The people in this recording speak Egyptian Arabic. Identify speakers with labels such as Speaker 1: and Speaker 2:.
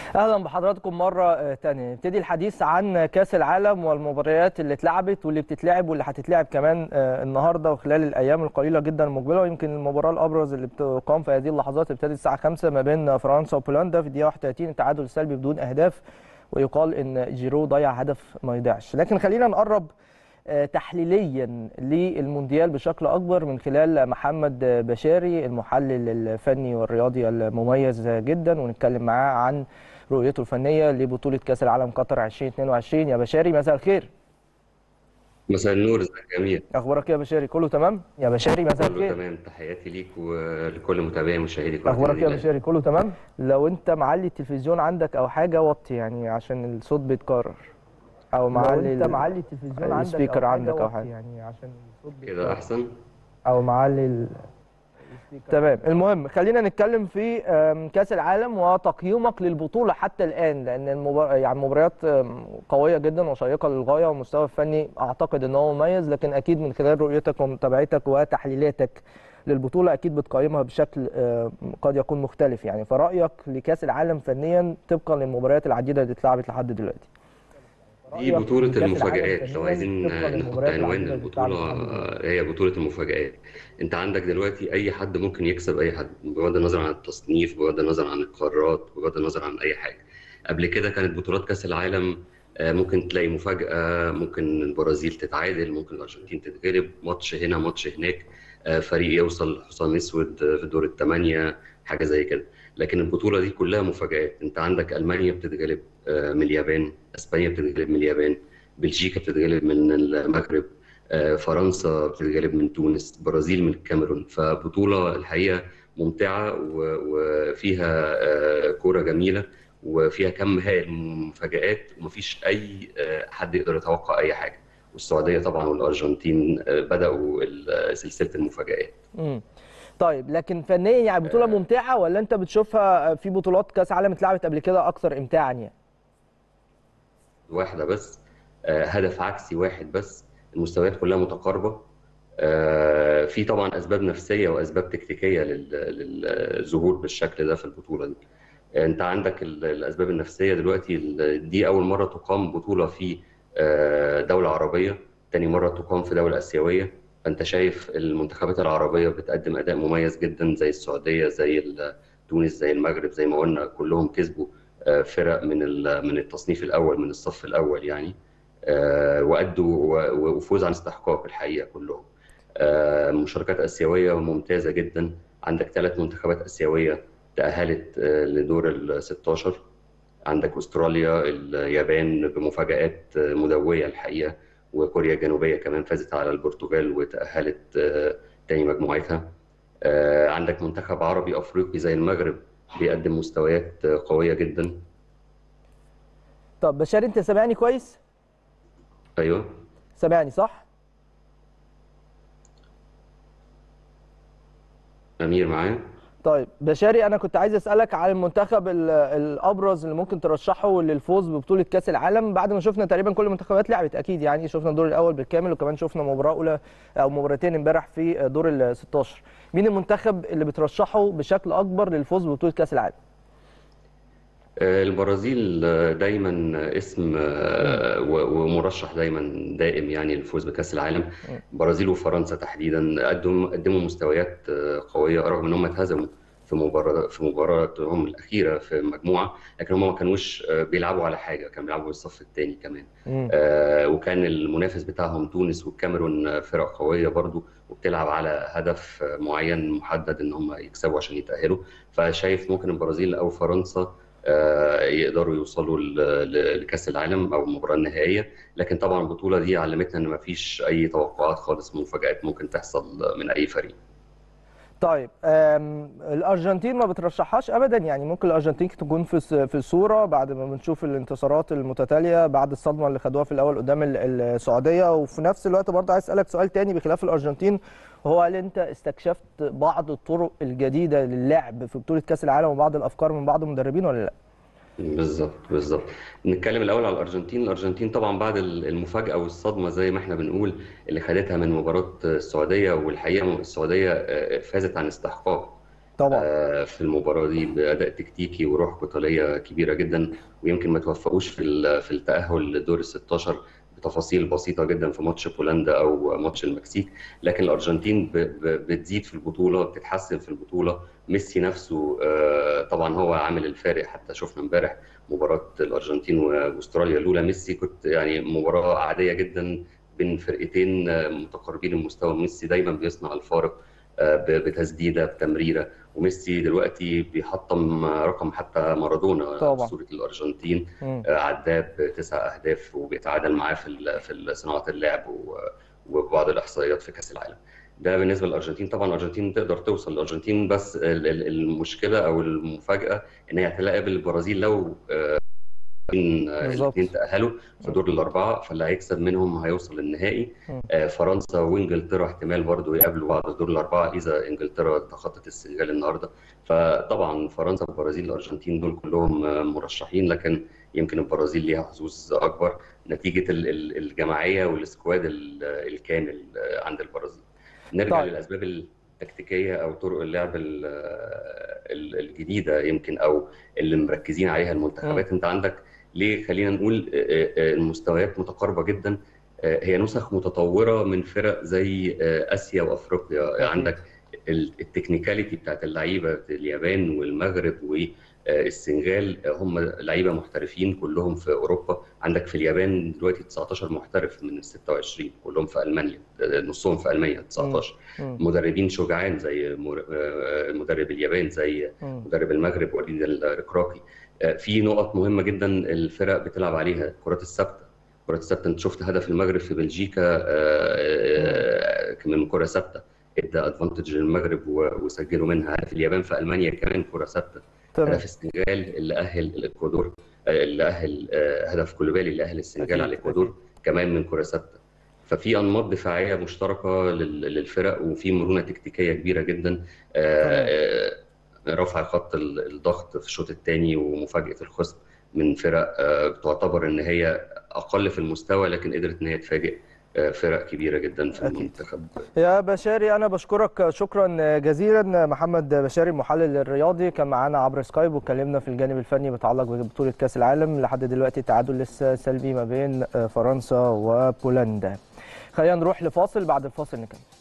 Speaker 1: اهلا بحضراتكم مره تانية نبتدي الحديث عن كاس العالم والمباريات اللي اتلعبت واللي بتتلعب واللي هتتلعب كمان النهارده وخلال الايام القليله جدا المقبله ويمكن المباراه الابرز اللي بتقام في هذه اللحظات ابتدت الساعه 5 ما بين فرنسا وبولندا في الدقيقه 31 التعادل السلبي بدون اهداف ويقال ان جيرو ضيع هدف ما يضيعش لكن خلينا نقرب تحليليا للمونديال بشكل اكبر من خلال محمد بشاري المحلل الفني والرياضي المميز جدا ونتكلم معاه عن رؤيته الفنيه لبطوله كاس العالم قطر 2022 يا بشاري مساء الخير
Speaker 2: مساء النور ازيك يا امير
Speaker 1: اخبارك ايه يا بشاري كله تمام يا بشاري مساء
Speaker 2: كله
Speaker 1: الخير
Speaker 2: تمام تحياتي ليك ولكل متابعي مشاهدي قناه
Speaker 1: اخبارك ايه يا
Speaker 2: النادي
Speaker 1: بشاري كله تمام لو انت معلي التلفزيون عندك او حاجه وطي يعني عشان الصوت بيتكرر او معلي
Speaker 3: انت
Speaker 1: ال-
Speaker 3: معلي التلفزيون عندك
Speaker 1: السبيكر
Speaker 3: أو
Speaker 1: عندك
Speaker 3: حاجة
Speaker 1: او
Speaker 3: وطي
Speaker 1: حاجه
Speaker 3: يعني عشان الصوت
Speaker 2: كده احسن
Speaker 1: او معلي ال... تمام المهم خلينا نتكلم في آم، كاس العالم وتقييمك للبطوله حتى الان لان المبار... يعني مباريات آم، قويه جدا وشيقه للغايه والمستوى الفني اعتقد ان هو مميز لكن اكيد من خلال رؤيتك ومتابعتك وتحليلاتك للبطوله اكيد بتقيمها بشكل آم، قد يكون مختلف يعني فرايك لكاس العالم فنيا طبقا للمباريات العديده اللي اتلعبت لحد دلوقتي
Speaker 2: دي
Speaker 3: رأيك
Speaker 2: بطولة
Speaker 3: في كأس العالم
Speaker 2: المفاجآت لو
Speaker 3: فنياً
Speaker 2: عايزين
Speaker 3: طبقاً
Speaker 2: نحط
Speaker 3: للمباريات
Speaker 2: عنوان
Speaker 3: العديدة اللي
Speaker 2: البطولة
Speaker 3: اتلعبت لحد
Speaker 2: آه، هي بطولة المفاجآت انت عندك دلوقتي اي حد ممكن يكسب اي حد بغض النظر عن التصنيف بغض النظر عن القارات بغض النظر عن اي حاجة قبل كده كانت بطولات كأس العالم آه، ممكن تلاقي مفاجأة ممكن البرازيل تتعادل ممكن الأرجنتين تتغلب ماتش هنا ماتش هناك آه، فريق يوصل حصان اسود آه، في دور الثمانية حاجة زي كده لكن البطولة دي كلها مفاجآت انت عندك ألمانيا بتتغلب آه، من اليابان اسبانيا بتتغلب من اليابان بلجيكا بتتغلب من المغرب آه، فرنسا بتتغلب من تونس برازيل من الكاميرون فبطولة الحقيقة ممتعة و- وفيها آه، كورة جميلة وفيها كم هائل من المفاجآت ومفيش أي آه، حد يقدر يتوقع أي حاجة والسعودية طبعا والأرجنتين آه، بدأوا ال- سلسلة المفاجآت
Speaker 1: امم طيب لكن فنيا يعني بطوله ممتعه ولا انت بتشوفها في بطولات كاس عالم اتلعبت قبل كده اكثر امتاعا يعني
Speaker 2: واحدة بس آه، هدف عكسي واحد بس المستويات كلها متقاربة آه، في طبعا أسباب نفسية وأسباب تكتيكية لل- للظهور بالشكل ده في البطولة دي أنت عندك ال- الأسباب النفسية دلوقتي ال- دي أول مرة تقام بطولة في آه، دولة عربية تاني مرة تقام في دولة آسيوية فأنت شايف المنتخبات العربية بتقدم أداء مميز جدا زي السعودية زي ال- تونس زي المغرب زي ما قلنا كلهم كسبوا آه، فرق من ال- من التصنيف الأول من الصف الأول يعني آه، وأدوا و- وفوز عن استحقاق الحقيقة كلهم آه، مشاركات آسيوية ممتازة جدا عندك ثلاث منتخبات آسيوية تأهلت آه، لدور ال 16 عندك أستراليا اليابان بمفاجآت آه، مدوية الحقيقة وكوريا الجنوبية كمان فازت على البرتغال وتأهلت آه، تاني مجموعتها آه، عندك منتخب عربي أفريقي زي المغرب بيقدم مستويات آه، قوية جدا
Speaker 1: طب بشار انت سامعني كويس
Speaker 2: أيوه
Speaker 1: سامعني صح
Speaker 2: أمير معايا
Speaker 1: طيب بشاري انا كنت عايز اسالك عن المنتخب ال- الابرز اللي ممكن ترشحه للفوز ببطوله كاس العالم بعد ما شفنا تقريبا كل المنتخبات لعبت اكيد يعني شفنا الدور الاول بالكامل وكمان شفنا مباراه اولى او مباراتين امبارح في دور ال 16 مين المنتخب اللي بترشحه بشكل اكبر للفوز ببطوله كاس العالم
Speaker 2: آه، البرازيل آه، دايما اسم آه، و- ومرشح دايما دائم يعني للفوز بكأس العالم البرازيل وفرنسا تحديدا قدموا قدموا مستويات آه، قوية رغم ان هم اتهزموا في مباراة في مباراتهم الأخيرة في المجموعة لكن هم ما كانوش آه، بيلعبوا على حاجة كانوا بيلعبوا الصف الثاني كمان
Speaker 1: مم.
Speaker 2: آه، وكان المنافس بتاعهم تونس والكاميرون آه، فرق قوية برضو وبتلعب على هدف آه، معين محدد ان هم يكسبوا عشان يتأهلوا فشايف ممكن البرازيل او فرنسا آه، يقدروا يوصلوا ل- ل- لكأس العالم او المباراة النهائية لكن طبعا البطولة دي علمتنا ان مفيش اي توقعات خالص مفاجآت ممكن تحصل من اي فريق
Speaker 1: طيب آم، الارجنتين ما بترشحهاش ابدا يعني ممكن الارجنتين تكون في الس- في الصوره بعد ما بنشوف الانتصارات المتتاليه بعد الصدمه اللي خدوها في الاول قدام ال- السعوديه وفي نفس الوقت برضه عايز اسالك سؤال تاني بخلاف الارجنتين وهو هل انت استكشفت بعض الطرق الجديده للعب في بطوله كاس العالم وبعض الافكار من بعض المدربين ولا لا؟
Speaker 2: بالظبط بالظبط نتكلم الاول على الارجنتين الارجنتين طبعا بعد المفاجاه والصدمه زي ما احنا بنقول اللي خدتها من مباراه السعوديه والحقيقه السعوديه فازت عن استحقاق
Speaker 1: طبعا
Speaker 2: آه، في المباراة دي بأداء تكتيكي وروح قتالية كبيرة جدا ويمكن ما توفقوش في ال- في التأهل لدور ال 16 بتفاصيل بسيطة جدا في ماتش بولندا أو ماتش المكسيك لكن الأرجنتين ب- ب- بتزيد في البطولة بتتحسن في البطولة ميسي نفسه آه، طبعا هو عامل الفارق حتى شفنا امبارح مباراة الأرجنتين وأستراليا لولا ميسي كنت يعني مباراة عادية جدا بين فرقتين آه، متقاربين المستوى ميسي دايما بيصنع الفارق آه، ب- بتسديدة بتمريرة وميسي دلوقتي بيحطم رقم حتى مارادونا
Speaker 1: طبعا.
Speaker 2: أسطورة الأرجنتين
Speaker 1: مم.
Speaker 2: آه، عداه بتسع أهداف وبيتعادل معاه في ال- في صناعة اللعب و- وبعض الإحصائيات في كأس العالم ده بالنسبة للأرجنتين طبعا الأرجنتين تقدر توصل الأرجنتين بس ال- ال- المشكلة أو المفاجأة إن هي هتلاقي البرازيل لو آه،
Speaker 1: بالظبط.
Speaker 2: الاثنين تأهلوا في دور الأربعة فاللي هيكسب منهم هيوصل للنهائي
Speaker 1: مم.
Speaker 2: آه، فرنسا وإنجلترا احتمال برضو يقابلوا بعض في دور الأربعة إذا إنجلترا تخطت السنغال النهاردة فطبعا فرنسا والبرازيل الأرجنتين دول كلهم آه، مرشحين لكن يمكن البرازيل ليها حظوظ أكبر نتيجة ال- ال- الجماعية والسكواد ال- الكامل آه، عند البرازيل نرجع
Speaker 1: طيب.
Speaker 2: للأسباب التكتيكية أو طرق اللعب ال- ال- الجديدة يمكن أو اللي مركزين عليها المنتخبات أنت عندك ليه خلينا نقول آه، آه، المستويات متقاربة جدا آه، هي نسخ متطورة من فرق زي آه، آسيا وأفريقيا
Speaker 1: أكيد.
Speaker 2: عندك ال- التكنيكاليتي بتاعت اللعيبة اليابان والمغرب والسنغال هم لعيبة محترفين كلهم في أوروبا عندك في اليابان دلوقتي 19 محترف من ال 26 كلهم في ألمانيا آه، نصهم في ألمانيا 19
Speaker 1: مم.
Speaker 2: مدربين شجعان زي مر- آه، مدرب اليابان زي
Speaker 1: مم.
Speaker 2: مدرب المغرب وليد الركراكي آه، في نقط مهمة جدا الفرق بتلعب عليها الكرات الثابتة الكرات الثابتة انت شفت هدف المغرب في بلجيكا آه، آه، كان من كرة ثابتة ادى ادفانتج للمغرب و- وسجلوا منها هدف اليابان في المانيا كمان كرة ثابتة
Speaker 1: تمام
Speaker 2: هدف السنغال اللي اهل الاكوادور آه، اللي اهل آه، هدف كولوبالي اللي اهل السنغال
Speaker 1: أكيد،
Speaker 2: على الاكوادور كمان من كرة ثابتة ففي انماط دفاعيه مشتركه لل- للفرق وفي مرونه تكتيكيه كبيره جدا آه، آه، رفع خط ال- الضغط في الشوط الثاني ومفاجاه الخصم من فرق آه، تعتبر ان هي اقل في المستوى لكن قدرت ان هي تفاجئ آه، فرق كبيره جدا في
Speaker 1: أكيد.
Speaker 2: المنتخب
Speaker 1: يا بشاري انا بشكرك شكرا جزيلا محمد بشاري المحلل الرياضي كان معانا عبر سكايب واتكلمنا في الجانب الفني متعلق ببطوله كاس العالم لحد دلوقتي تعادل لسه سلبي ما بين فرنسا وبولندا خلينا نروح لفاصل بعد الفاصل نكمل